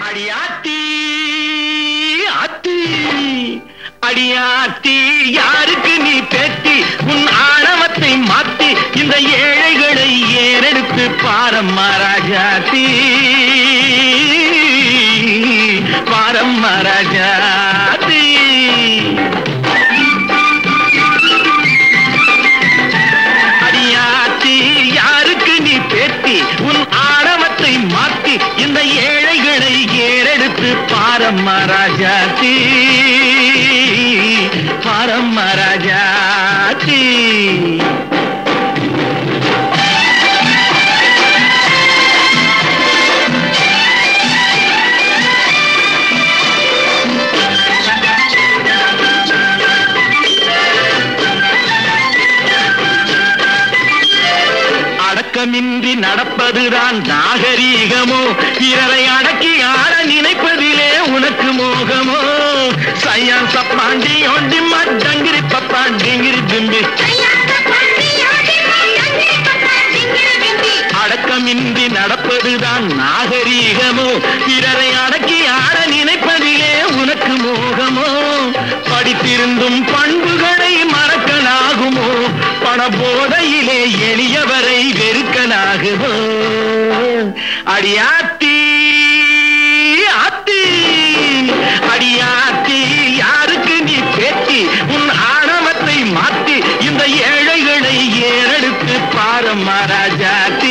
அடியாத்தி அத்தி அடியாத்தி யாருக்கு நீ பேத்தி உன் ஆணவத்தை மாத்தி இந்த ஏழைகளை ஏறெடுத்து பாரம்மா ராஜாத்தி பாரம்மா ராஜாத்தி அடியாத்தி யாருக்கு நீ பேத்தி உன் ஆணவத்தை மாத்தி இந்த ஏழைகளை ஏறெடுத்து பாரம்மா ராஜாத்தி பாரம்மா ராஜாத்தி அடக்கமின்றி நடப்பதுதான் நாகரீகமோ பிறரை அடக்கி ஆட நினைப்பதிலே உனக்கு மோகமோ சையா சப்பாண்டி ஒண்டி மட்டங்கிரி பப்பாண்டிங்கிரி பிம்பி அடக்கமின்றி நடப்பதுதான் நாகரீகமோ பிறரை அடக்கி ஆட நினைப்பதிலே உனக்கு மோகமோ படித்திருந்தும் பண்புகளை மறக்கலாகுமோ பண போதையிலே எளியவரை வெறுக்கலாகுமோ அடியாத்தி ஆத்தி அடியாத்தி யாருக்கு நீ பேத்தி உன் ஆணவத்தை மாத்தி இந்த ஏழைகளை ஏறெடுத்து பாரம்மா ராஜாத்தி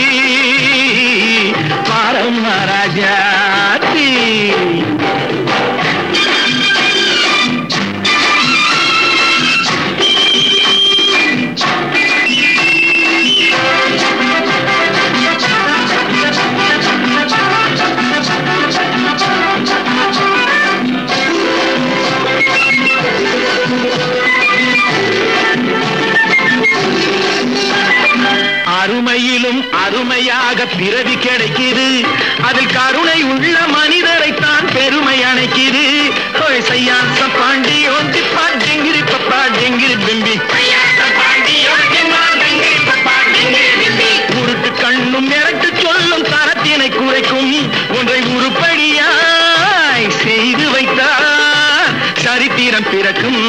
பாரம்மா ராஜாத்தி அருமையிலும் அருமையாக பிறவி கிடைக்குது அதில் கருணை உள்ள மனிதரைத்தான் பெருமை அணைக்குது ஹோய் சையா சப்பாண்டி ஒண்டி பாட்டிங்கிரி பப்பா டெங்கிரி பிம்பி உருட்டு கண்ணும் மிரட்டு சொல்லும் தரத்தினை குறைக்கும் ஒன்றை உருப்படியாய் செய்து வைத்தார் சரித்திரம் பிறக்கும்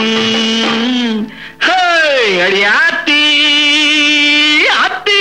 ஹேய், அடி ஆத்தி ஆத்தி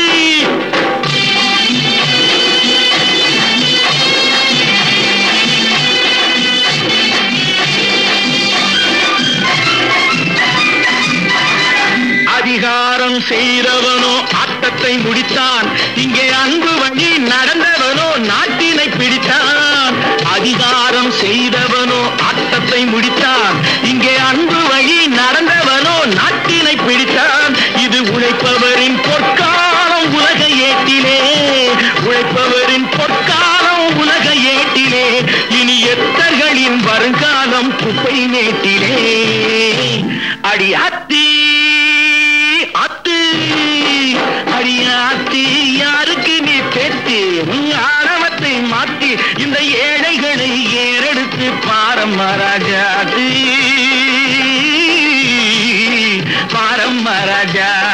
அதிகாரம் செய்தவனோ ஆட்டத்தை முடித்தான் இங்கே அன்பு வழி நடந்தவனோ நாட்டினை பிடித்தான் அதிகாரம் செய்தவனோ ஆட்டத்தை முடித்தான் இங்கே அன்பு வழி நடந்தவனோ நாட்டினை பிடித்தான் இது உழைப்பவரின் பொற்காலம் உலக ஏட்டிலே உழைப்பவரின் பொற்காலம் உலக ஏட்டிலே இனி எத்தர்களின் வருங்காலம் குப்பை மேட்டிலே அடி அத்தி அத்தி அடி அத்தி யாருக்கு நீ பெத்தி உன் ஆணவத்தை மாத்தி இந்த ஏழைகளை ஏறெடுத்து பாரம்மா ராஜாதி பாரம்மா ராஜா